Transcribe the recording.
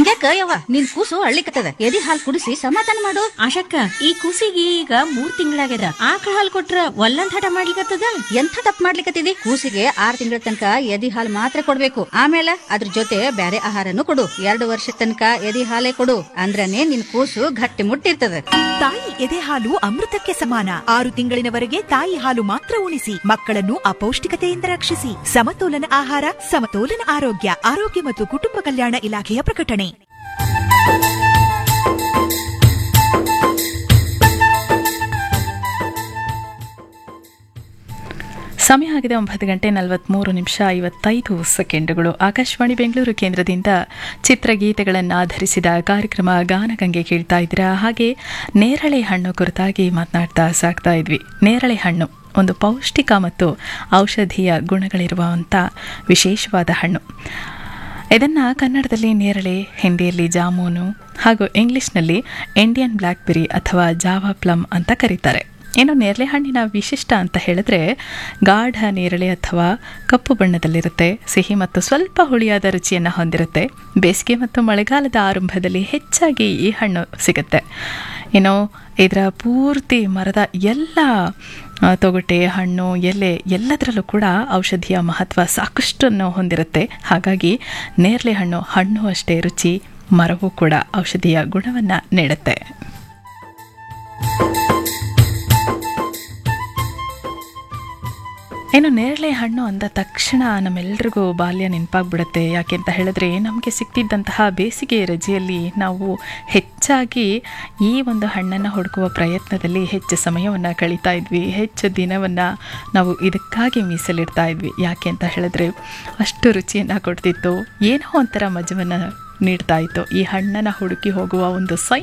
ಯಾಕ ಯವ್ವ ನಿನ್ ಕೂಸು ಅಳ್ಳಿಕತ್ತದ ಎದಿ ಹಾಲ್ ಕುಡಿಸಿ ಸಮಾಧಾನ ಮಾಡು ಆಶಕ್ಕ ಈ ಕೂಸಿಗೆ ಈಗ ಮೂರ್ ತಿಂಗಳಾಗ್ಯದ ಆಕಳ ಹಾಲ್ ಕೊಟ್ರ ಒಲ್ಲಂದ್ ಹಠ ಮಾಡ್ಲಿಕತ್ತದ ಎಂಥ ತಪ್ಪು ಮಾಡ್ಲಿಕತ್ತಿದಿ ಕೂಸಿಗೆ ಆರ್ ತಿಂಗಳ ತನಕ ಎದಿ ಹಾಲ್ ಮಾತ್ರ ಕೊಡ್ಬೇಕು ಆಮೇಲೆ ಅದ್ರ ಜೊತೆ ಬ್ಯಾರೆ ಆಹಾರನು ಕೊಡು ಎರಡು ವರ್ಷ ತನಕ ಎದಿ ಹಾಲೇ ಕೊಡು ಅಂದ್ರನೇ ನಿನ್ ಕೂಸು ಗಟ್ಟಿ ಮುಟ್ಟಿರ್ತದ ತಾಯಿ ಎದೆ ಹಾಲು ಅಮೃತಕ್ಕೆ ಸಮಾನ ಆರು ತಿಂಗಳಿನವರೆಗೆ ತಾಯಿ ಹಾಲು ಮಾತ್ರ ಉಣಿಸಿ ಮಕ್ಕಳನ್ನು ಅಪೌಷ್ಟಿಕತೆಯಿಂದ ರಕ್ಷಿಸಿ ಸಮತೋಲನ ಆಹಾರ ಸಮತೋಲನ ಆರೋಗ್ಯ ಆರೋಗ್ಯ ಮತ್ತು ಕುಟುಂಬ ಕಲ್ಯಾಣ ಇಲಾಖೆಯ ಪ್ರಕಟಣೆ ಸಮಯ ಆಗಿದೆ ಒಂಬತ್ತು ಗಂಟೆ ನಲವತ್ತ್ಮೂರು ನಿಮಿಷ ಐವತ್ತೈದು ಸೆಕೆಂಡುಗಳು ಆಕಾಶವಾಣಿ ಬೆಂಗಳೂರು ಕೇಂದ್ರದಿಂದ ಚಿತ್ರಗೀತೆಗಳನ್ನು ಆಧರಿಸಿದ ಕಾರ್ಯಕ್ರಮ ಗಾನಗಂಗೆ ಕೇಳ್ತಾ ಇದ್ದೀರಾ ಹಾಗೆ ನೇರಳೆ ಹಣ್ಣು ಕುರಿತಾಗಿ ಮಾತನಾಡ್ತಾ ಸಾಕ್ತಾ ಇದ್ವಿ ನೇರಳೆ ಹಣ್ಣು ಒಂದು ಪೌಷ್ಟಿಕ ಮತ್ತು ಔಷಧೀಯ ಗುಣಗಳಿರುವಂಥ ವಿಶೇಷವಾದ ಹಣ್ಣು ಇದನ್ನು ಕನ್ನಡದಲ್ಲಿ ನೇರಳೆ ಹಿಂದಿಯಲ್ಲಿ ಜಾಮೂನು ಹಾಗೂ ಇಂಗ್ಲಿಷ್ನಲ್ಲಿ ಇಂಡಿಯನ್ ಬ್ಲ್ಯಾಕ್ಬೆರಿ ಅಥವಾ ಜಾವಾ ಪ್ಲಮ್ ಅಂತ ಕರೀತಾರೆ ಇನ್ನು ನೇರಳೆ ಹಣ್ಣಿನ ವಿಶಿಷ್ಟ ಅಂತ ಹೇಳಿದ್ರೆ ಗಾಢ ನೇರಳೆ ಅಥವಾ ಕಪ್ಪು ಬಣ್ಣದಲ್ಲಿರುತ್ತೆ ಸಿಹಿ ಮತ್ತು ಸ್ವಲ್ಪ ಹುಳಿಯಾದ ರುಚಿಯನ್ನು ಹೊಂದಿರುತ್ತೆ ಬೇಸಿಗೆ ಮತ್ತು ಮಳೆಗಾಲದ ಆರಂಭದಲ್ಲಿ ಹೆಚ್ಚಾಗಿ ಈ ಹಣ್ಣು ಸಿಗುತ್ತೆ ಇನ್ನು ಇದರ ಪೂರ್ತಿ ಮರದ ಎಲ್ಲ ಆ, ತೊಗಟೆ ಹಣ್ಣು ಎಲೆ ಎಲ್ಲದರಲ್ಲೂ ಕೂಡ ಔಷಧಿಯ ಮಹತ್ವ ಸಾಕಷ್ಟನ್ನು ಹೊಂದಿರುತ್ತೆ ಹಾಗಾಗಿ ನೇರಳೆ ಹಣ್ಣು ಹಣ್ಣು ಅಷ್ಟೇ ರುಚಿ ಮರವೂ ಕೂಡ ಔಷಧಿಯ ಗುಣವನ್ನು ನೀಡುತ್ತೆ ಇನ್ನು ನೇರಳೆ ಹಣ್ಣು ಅಂದ ತಕ್ಷಣ ನಮ್ಮೆಲ್ರಿಗೂ ಬಾಲ್ಯ ನೆನಪಾಗ್ಬಿಡುತ್ತೆ ಯಾಕೆ ಅಂತ ಹೇಳಿದ್ರೆ ನಮಗೆ ಸಿಕ್ತಿದ್ದಂತಹ ಬೇಸಿಗೆ ರಜೆಯಲ್ಲಿ ನಾವು ಹೆಚ್ಚಾಗಿ ಈ ಒಂದು ಹಣ್ಣನ್ನು ಹುಡುಕುವ ಪ್ರಯತ್ನದಲ್ಲಿ ಹೆಚ್ಚು ಸಮಯವನ್ನು ಕಳೀತಾ ಇದ್ವಿ ಹೆಚ್ಚು ದಿನವನ್ನು ನಾವು ಇದಕ್ಕಾಗಿ ಮೀಸಲಿಡ್ತಾ ಇದ್ವಿ ಯಾಕೆ ಅಂತ ಹೇಳಿದ್ರೆ ಅಷ್ಟು ರುಚಿಯನ್ನು ಕೊಡ್ತಿತ್ತು ಏನೋ ಒಂಥರ ಮಜವನ್ನು ನೀಡ್ತಾ ಇತ್ತು ಈ ಹಣ್ಣನ್ನು ಹುಡುಕಿ ಹೋಗುವ ಒಂದು ಸೈ